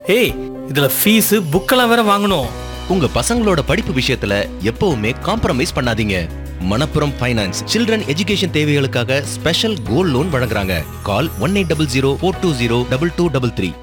ஏய் இதுல ஃபீஸ் புக்கெல்லாம் வேற வாங்கணும் உங்க பசங்களோட படிப்பு விஷயத்துல எப்பவுமே காம்ப்ரமைஸ் பண்ணாதீங்க மணப்புரம் ஃபைனான்ஸ் சில்ட்ரன் எஜுகேஷன் தேவைகளுக்காக ஸ்பெஷல் கோல்ட் லோன் வழங்குறாங்க call one eight double zero four two zero double two double three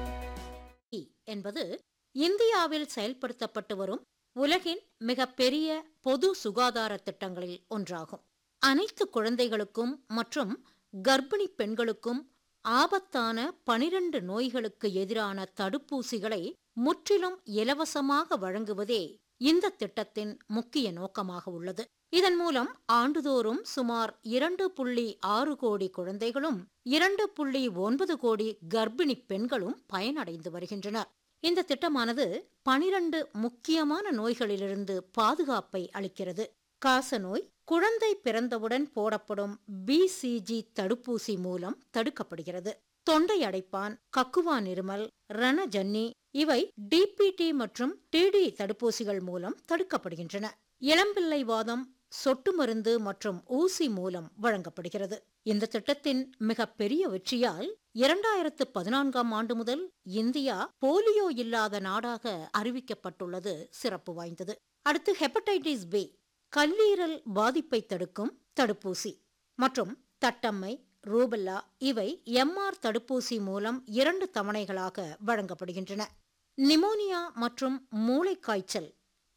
என்பது இந்தியாவில் செயல்படுத்தப்பட்டு வரும் உலகின் மிகப்பெரிய பொது சுகாதார திட்டங்களில் ஒன்றாகும் அனைத்து குழந்தைகளுக்கும் மற்றும் கர்ப்பிணி பெண்களுக்கும் ஆபத்தான பனிரண்டு நோய்களுக்கு எதிரான தடுப்பூசிகளை முற்றிலும் இலவசமாக வழங்குவதே இந்த திட்டத்தின் முக்கிய நோக்கமாக உள்ளது இதன் மூலம் ஆண்டுதோறும் சுமார் இரண்டு புள்ளி ஆறு கோடி குழந்தைகளும் இரண்டு புள்ளி ஒன்பது கோடி கர்ப்பிணி பெண்களும் பயனடைந்து வருகின்றனர் இந்த திட்டமானது பனிரண்டு முக்கியமான நோய்களிலிருந்து பாதுகாப்பை அளிக்கிறது காசநோய் குழந்தை பிறந்தவுடன் போடப்படும் பிசிஜி தடுப்பூசி மூலம் தடுக்கப்படுகிறது தொண்டை அடைப்பான் கக்குவான் இருமல் ரணஜன்னி இவை டிபிடி மற்றும் டிடி தடுப்பூசிகள் மூலம் தடுக்கப்படுகின்றன இளம்பிள்ளை வாதம் சொட்டு மருந்து மற்றும் ஊசி மூலம் வழங்கப்படுகிறது இந்த திட்டத்தின் மிகப்பெரிய வெற்றியால் இரண்டாயிரத்து பதினான்காம் ஆண்டு முதல் இந்தியா போலியோ இல்லாத நாடாக அறிவிக்கப்பட்டுள்ளது சிறப்பு வாய்ந்தது அடுத்து ஹெப்படைட்டிஸ் பி கல்லீரல் பாதிப்பை தடுக்கும் தடுப்பூசி மற்றும் தட்டம்மை ரூபல்லா இவை எம்ஆர் தடுப்பூசி மூலம் இரண்டு தவணைகளாக வழங்கப்படுகின்றன நிமோனியா மற்றும் மூளைக்காய்ச்சல்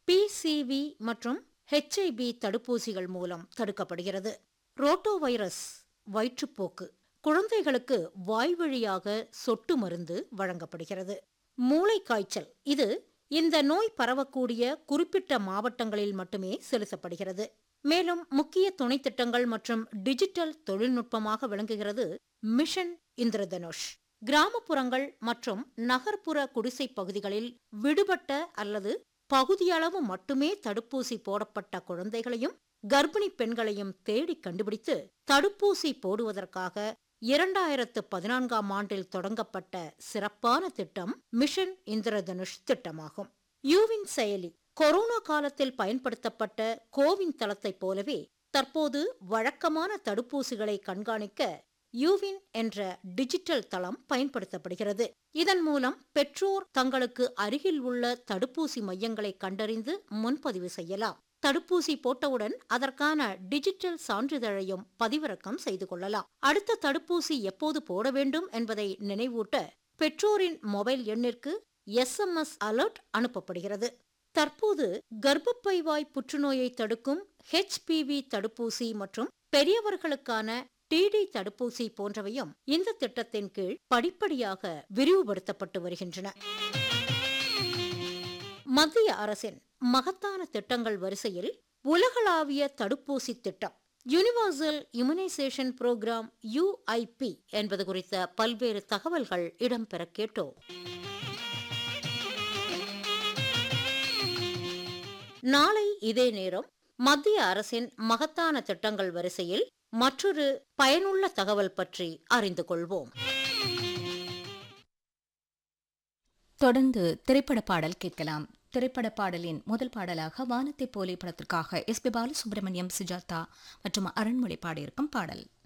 பிசிவி மற்றும் ஹெச்ஐபி தடுப்பூசிகள் மூலம் தடுக்கப்படுகிறது ரோட்டோ வைரஸ் வயிற்றுப்போக்கு குழந்தைகளுக்கு வாய்வழியாக சொட்டு மருந்து வழங்கப்படுகிறது மூளைக்காய்ச்சல் இது இந்த நோய் பரவக்கூடிய குறிப்பிட்ட மாவட்டங்களில் மட்டுமே செலுத்தப்படுகிறது மேலும் முக்கிய துணை திட்டங்கள் மற்றும் டிஜிட்டல் தொழில்நுட்பமாக விளங்குகிறது மிஷன் இந்திரதனுஷ் கிராமப்புறங்கள் மற்றும் நகர்ப்புற குடிசை பகுதிகளில் விடுபட்ட அல்லது பகுதியளவு மட்டுமே தடுப்பூசி போடப்பட்ட குழந்தைகளையும் கர்ப்பிணி பெண்களையும் தேடி கண்டுபிடித்து தடுப்பூசி போடுவதற்காக இரண்டாயிரத்து பதினான்காம் ஆண்டில் தொடங்கப்பட்ட சிறப்பான திட்டம் மிஷன் இந்திரதனுஷ் திட்டமாகும் யூவின் செயலி கொரோனா காலத்தில் பயன்படுத்தப்பட்ட கோவின் தளத்தைப் போலவே தற்போது வழக்கமான தடுப்பூசிகளை கண்காணிக்க யூவின் என்ற டிஜிட்டல் தளம் பயன்படுத்தப்படுகிறது இதன் மூலம் பெற்றோர் தங்களுக்கு அருகில் உள்ள தடுப்பூசி மையங்களை கண்டறிந்து முன்பதிவு செய்யலாம் தடுப்பூசி போட்டவுடன் அதற்கான டிஜிட்டல் சான்றிதழையும் பதிவிறக்கம் செய்து கொள்ளலாம் அடுத்த தடுப்பூசி எப்போது போட வேண்டும் என்பதை நினைவூட்ட பெற்றோரின் மொபைல் எண்ணிற்கு எஸ்எம்எஸ் அலர்ட் அனுப்பப்படுகிறது தற்போது கர்ப்பப்பை வாய் புற்றுநோயை தடுக்கும் ஹெச்பிவி தடுப்பூசி மற்றும் பெரியவர்களுக்கான டிடி தடுப்பூசி போன்றவையும் இந்த திட்டத்தின் கீழ் படிப்படியாக விரிவுபடுத்தப்பட்டு வருகின்றன மத்திய அரசின் மகத்தான திட்டங்கள் வரிசையில் உலகளாவிய தடுப்பூசி திட்டம் யூனிவர்சல் இம்யூனைசேஷன் புரோகிராம் யுஐபி என்பது குறித்த பல்வேறு தகவல்கள் இடம்பெற கேட்டோம் நாளை இதே நேரம் மத்திய அரசின் மகத்தான திட்டங்கள் வரிசையில் மற்றொரு பயனுள்ள தகவல் பற்றி அறிந்து கொள்வோம் தொடர்ந்து திரைப்பட பாடல் கேட்கலாம் திரைப்பட பாடலின் முதல் பாடலாக வானத்தை போலே படத்திற்காக எஸ் பி பாலசுப்ரமணியம் சுஜாதா மற்றும் அரண்மொழி பாடியிருக்கும் பாடல்